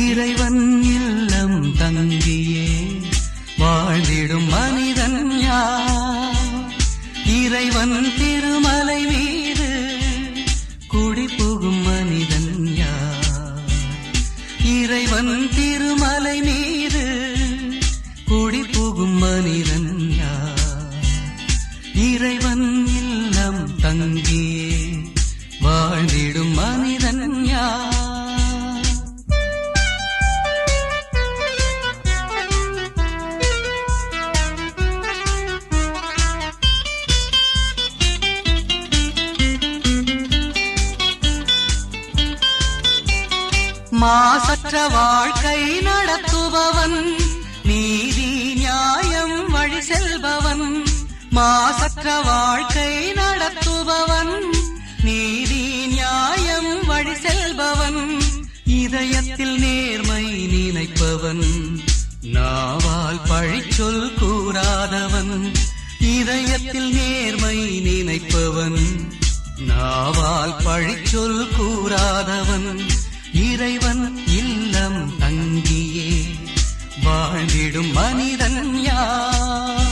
இறைவன் இல்லம் தங்கியே வாழ்ந்திடும் மனிதன் யார் இறைவன் திருமலை மீது குடி புகும் மனிதன் யார் இறைவன் திருமலை மீது குடி புகும் மனிதன் யார் இறைவன் இல்லம் தங்கியே வாழ்ந்திடும் மனிதன் யார் மாசற்ற வாழ்க்கை நடத்துபவன் நீதி நியாயம் வழி செல்பவன் மாசற்ற வாழ்க்கை நடத்துபவன் நீதி நியாயம் வழி செல்பவன் இதயத்தில் நேர்மை நினைப்பவன் நாவால் பழிச்சொல் கூறாதவன் இதயத்தில் நேர்மை நினைப்பவன் நாவால் பழிச்சொல் கூறாதவன் இறைவன் இல்லம் தங்கியே வாழ்ந்திடும் மனிதன் யார்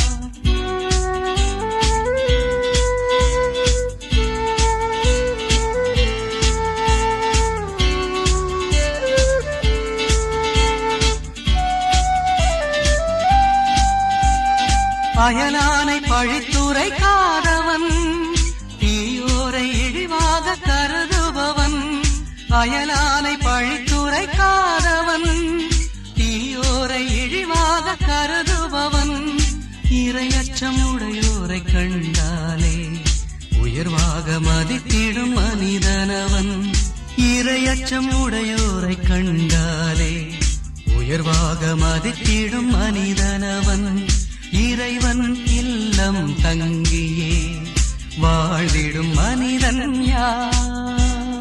அயலானை பழித்துரைக்காதவன் தீயோரை இழிவாக கருதுபவன் அயலானை பழித்துரைக்காதவன் தீயோரை இழிவாக கருதுபவன் இரையச்சம் உடையோரை கண்டாலே உயர்வாக மதித்திடும் மனிதனவன் இரையச்சம் உடையோரை கண்டாலே உயர்வாக மதித்திடும் மனிதனவன் இறைவன் இல்லம் தங்கியே வாழ்ந்திடும் மனிதன் யார்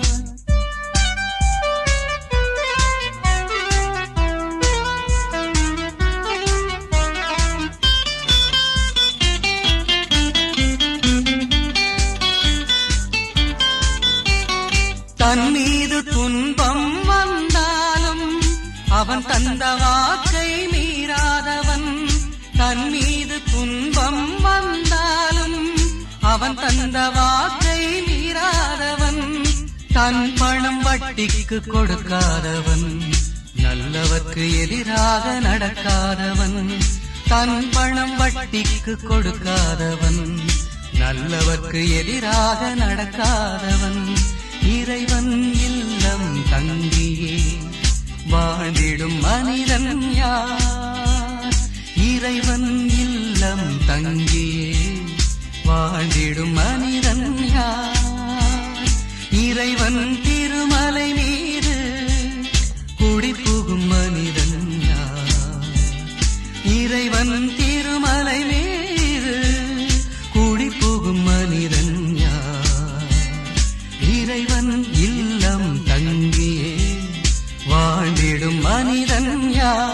தன் மீது துன்பம் வந்தாலும் அவன் தந்த வாக்கை மீறாதவன் தன் மீது துன்பம் வந்தாலும் அவன் தந்த வாக்கை மீறாதவன் தன் பணம் வட்டிக்கு கொடுக்காதவன் நல்லவர்க்கு எதிராக நடக்காதவன் தன் பணம் வட்டிக்கு கொடுக்காதவன் நல்லவர்க்கு எதிராக நடக்காதவன் இறைவன் இல்லம் தங்கியே வாழ்ந்திடும் மனிதன் யார் இறைவன் இல்லம் தங்கியே வாழ்ந்திடும் மனிதன் யார் இறைவன் திருமலை மீது குடி புகும் மனிதன் யார் இறைவன் திருமலை மீது குடி புகும் மனிதன் யார் இறைவன் இல்லம் தங்கியே வாழ்ந்திடும் மனிதன் யார்